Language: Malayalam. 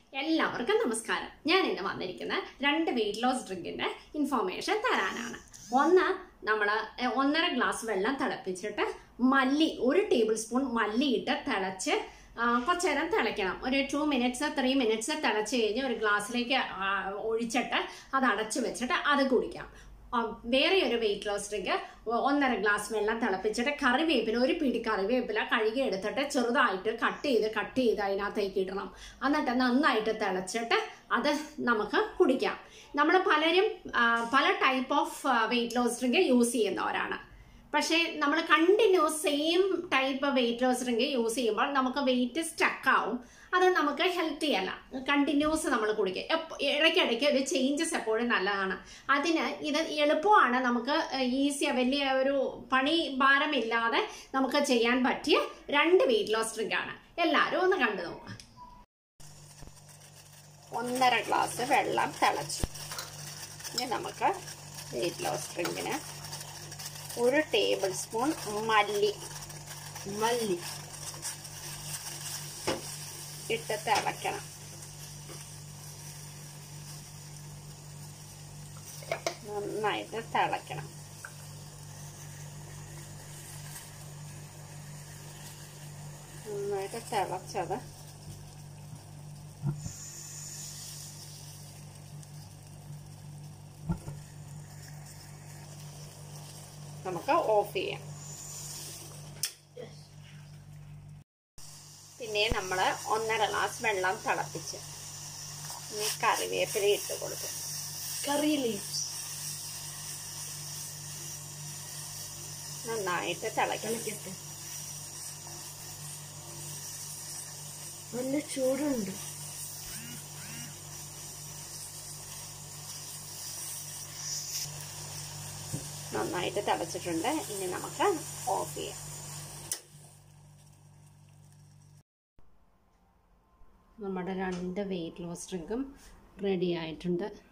എല്ലാവർക്കും നമസ്കാരം ഞാൻ ഇന്ന് വന്നിരിക്കുന്ന രണ്ട് വെയിറ്റ് ലോസ് ഡ്രിങ്കിന്റെ ഇൻഫോർമേഷൻ തരാനാണ് ഒന്ന് നമ്മൾ ഒന്നര ഗ്ലാസ് വെള്ളം തിളപ്പിച്ചിട്ട് മല്ലി ഒരു ടേബിൾ സ്പൂൺ മല്ലി ഇട്ട് തിളച്ച് ആ, കുറച്ച് നേരം തിളയ്ക്കണം ഒരു ടു മിനിറ്റ്സ് ത്രീ മിനിറ്റ്സ് തിളച്ച് കഴിഞ്ഞ് ഒരു ഗ്ലാസ്സിലേക്ക് ആ, ഒഴിച്ചിട്ട് അത് അടച്ചു വെച്ചിട്ട് അത് കുടിക്കാം ആ, വേറെ ഒരു വെയിറ്റ് ലോസ് ഡ്രിങ്ക് ഒന്നര ഗ്ലാസ് വെള്ളം തിളപ്പിച്ചിട്ട് കറിവേപ്പില ഒരു പിടി കറിവേപ്പില കഴുകി എടുത്തിട്ട് ചെറുതായിട്ട് കട്ട് ചെയ്ത് കട്ട് ചെയ്ത് അതിനകത്തേക്ക് ഇടണം എന്നിട്ട് നന്നായിട്ട് തിളച്ചിട്ട് അത് നമുക്ക് കുടിക്കാം നമ്മൾ പലരും ആ, പല type of weight loss drink use ചെയ്യുന്നവരാണ് പക്ഷേ നമ്മൾ continues same type weight loss drink use ചെയ്യുമ്പോൾ നമുക്ക് വെയിറ്റ് സ്റ്റക്ക് ആവും അത് നമുക്ക് ഹെൽത്തി അല്ല കണ്ടിന്യൂസ് നമ്മൾ കുടിക്കുക എപ്പ- ഇടയ്ക്കിടയ്ക്ക് ഒരു ചേഞ്ചസ് എപ്പോഴും നല്ലതാണ് അതിന് ഇത് എളുപ്പമാണ് നമുക്ക് ഈസി വലിയ ഒരു പണി ഭാരമില്ലാതെ നമുക്ക് ചെയ്യാൻ പറ്റിയ രണ്ട് വെയിറ്റ് ലോസ് ഡ്രിങ്ക് ആണ് എല്ലാവരും ഒന്ന് കണ്ടു നോക്കുക ഒന്നര ഗ്ലാസ് വെള്ളം തിളച്ചു ഇനി നമുക്ക് വെയിറ്റ് ലോസ് ഡ്രിങ്കിന് ഒരു ടേബിൾ സ്പൂൺ മല്ലി മല്ലി ഇട്ട് തിളയ്ക്കണം നന്നായിട്ട് തിളയ്ക്കണം നന്നായിട്ട് തിളച്ചത് നമുക്ക് ഓഫ് ചെയ്യാം പിന്നെ നമ്മൾ ഒന്നര ഗ്ലാസ് വെള്ളം തിളപ്പിച്ച് ഇനി കറിവേപ്പില ഇട്ട് കൊടുക്കും കറി ലീവ്സ് നന്നായിട്ട് തിളയ്ക്കണം തിളക്കട്ടെ നല്ല ചൂടുണ്ട് നന്നായിട്ട് തിളച്ചിട്ടുണ്ട് ഇനി നമുക്ക് ഓഫ് ചെയ്യാം നമ്മുടെ രണ്ട് വെയിറ്റ് ലോസ് ഡ്രിങ്കും റെഡി ആയിട്ടുണ്ട്